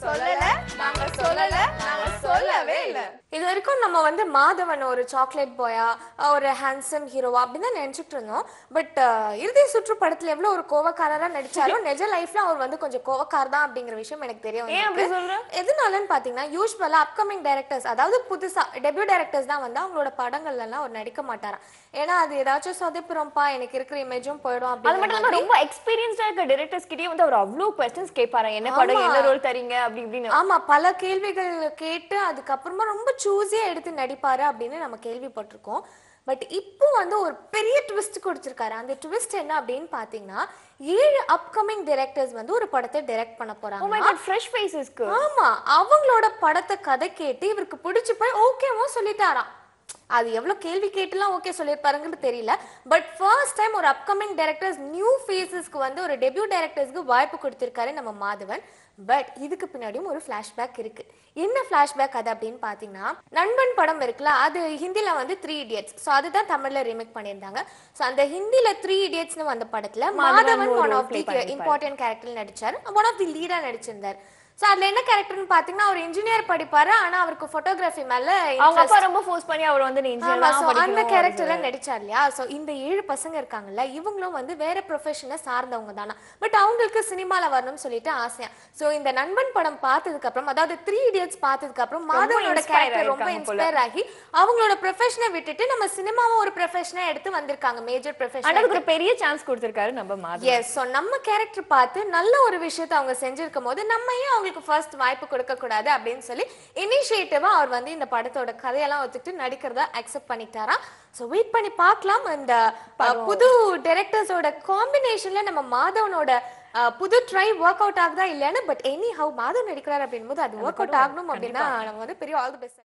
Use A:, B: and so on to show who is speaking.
A: சொல்லல நாங்க சொல்லல நாங்க சொல்லவே இல்ல
B: இது வரைக்கும் நம்ம வந்து மாதவன் ஒரு சாக்லேட் பாயா ஒரு ஹேண்ட்ஸம் ஹீரோவா அப்படின்னு தான் நினைச்சிட்டு இருந்தோம் பட் இறுதி சுற்று படத்துல எவ்வளவு ஒரு கோவக்காரரா நடிச்சாலும் நிஜ லைஃப்ல அவர் வந்து கொஞ்சம் கோவக்கார் தான் அப்படிங்கிற விஷயம் எனக்கு தெரியும்
A: ஏன் அப்படி சொல்ற
B: எதனாலன்னு பாத்தீங்கன்னா யூஸ்வலா அப்கமிங் டைரக்டர்ஸ் அதாவது புதுசா டெபியூ டைரக்டர்ஸ் தான் வந்து அவங்களோட படங்கள்ல எல்லாம் அவர் நடிக்க மாட்டாராம் ஏன்னா அது ஏதாச்சும் சொதப்புறோம்ப்பா எனக்கு இருக்கிற இமேஜும் போயிடும்
A: அது மட்டும்
B: அப்படின்னு
A: இல்லாம ரொம்ப எக்ஸ்பீரியன்ஸ்டா இருக்க டைரக்டர்ஸ் கிட்டயே வந்து அவர் அவ்வளவு கொஸ்டின்ஸ் கேட்பாரு என்ன படம் என்ன ரோல் தரீங்க அப்படி இப்படின்னு
B: ஆமா பல கேள்விகள் கேட்டு அதுக்கப்புறமா ரொம்ப சூஸியா எடுத்து நடிப்பாரு அப்படின்னு நம்ம கேள்விப்பட்டிருக்கோம் பட் இப்போ வந்து ஒரு பெரிய ட்விஸ்ட் கொடுத்திருக்காரு அந்த ட்விஸ்ட் என்ன அப்படின்னு பாத்தீங்கன்னா ஏழு அப்கமிங் டைரக்டர்ஸ் வந்து ஒரு படத்தை டைரக்ட் பண்ண
A: ஓ
B: போறாங்க
A: மை காட் ஃப்ரெஷ் ஃபேஸஸ்க்கு
B: ஆமா அவங்களோட படத்தை கதை கேட்டு இவருக்கு பிடிச்சு போய் ஓகேவும் சொல்லிட்டாராம் அது எவ்வளவு கேள்வி கேட்டுலாம் ஓகே சொல்லியிருப்பாருங்கன்னு தெரியல பட் ஃபர்ஸ்ட் டைம் ஒரு அப்கமிங் டைரக்டர்ஸ் நியூ ஃபேஸஸ்க்கு வந்து ஒரு டெபியூ டைரக்டர்ஸ்க்கு வாய்ப்பு கொடுத்திருக்காரு நம்ம மாதவன் பட் இதுக்கு பின்னாடியும் ஒரு ஃபிளாஷ்பேக் இருக்கு என்ன ஃபிளாஷ்பேக் அது அப்படின்னு பாத்தீங்கன்னா நண்பன் படம் இருக்குல்ல அது ஹிந்தில வந்து த்ரீ இடியட்ஸ் ஸோ அதுதான் தமிழ்ல ரீமேக் பண்ணியிருந்தாங்க ஸோ அந்த ஹிந்தில த்ரீ இடியட்ஸ்னு வந்த படத்துல மாதவன்
A: ஒரு
B: one
A: role
B: of
A: play
B: the
A: பண்ணிருப்பாரு.
B: இம்பார்ட்டன்ட் கேரக்டர் நடிச்சாரு ஒன் ஆஃப் தி லீடா நடிச்சிருந்தார் ஸோ அதுல என்ன கேரக்டர்னு பாத்தீங்கன்னா அவர் இன்ஜினியர் படிப்பாரு ஆனா அவருக்கு போட்டோகிராஃபி மேல
A: அவங்க
B: interest.
A: அப்பா ரொம்ப ஃபோர்ஸ் பண்ணி அவர் வந்து நீ
B: ஆமா,
A: இன்ஜினியர்
B: so
A: தான்
B: அந்த
A: படிக்கணும்
B: கேரக்டர்ல நடிச்சார் இல்லையா சோ இந்த ஏழு பசங்க இருக்காங்கல்ல இவங்களும் வந்து வேற ப்ரொஃபஷனை சார்ந்தவங்க தானா பட் அவங்களுக்கு சினிமால வரணும்னு சொல்லிட்டு ஆசையா சோ இந்த நண்பன் படம் பார்த்ததுக்கு அப்புறம் அதாவது த்ரீ இடியட்ஸ் பார்த்ததுக்கு அப்புறம் மாதவனோட
A: inspire
B: கேரக்டர் ரொம்ப
A: ஆயிருக்காங்க போல.
B: இன்ஸ்பயர் ஆகி அவங்களோட ப்ரொஃபஷனை விட்டுட்டு நம்ம சினிமாவை ஒரு ப்ரொஃபஷனா எடுத்து வந்திருக்காங்க மேஜர்
A: ஆனா
B: ப்ரொஃபஷன்
A: அதுக்கு ஒரு பெரிய சான்ஸ் கொடுத்திருக்காரு நம்ம மாதிரி
B: எஸ் ஸோ நம்ம கேரக்டர் பார்த்து நல்ல ஒரு விஷயத்தை அவங்க செஞ்சிருக்கும் போது நம்ம ஏன் அவங்களுக்கு ஃபர்ஸ்ட் வாய்ப்பு கொடுக்க கூடாது அப்படின்னு சொல்லி இனிஷியேட்டிவா அவர் வந்து இந்த படத்தோட கதையெல்லாம் ஒத்துக்கிட்டு நடிக்கிறத அக்செப்ட் பண்ணிட்டாராம் ஸோ வெயிட் பண்ணி பார்க்கலாம் இந்த அஹ், புது டைரக்டர்ஸோட காம்பினேஷன்ல நம்ம மாதவனோட அஹ், புது ட்ரை ஒர்க் அவுட் ஆகுதா இல்லையான்னு பட் எனி ஹவ் மாதவ் நடிக்கிறார் அப்படின் போது அது ஒர்க் அவுட் ஆகணும் அப்படின்னா நம்ம வந்து பெரிய ஆல் தி பெஸ்ட்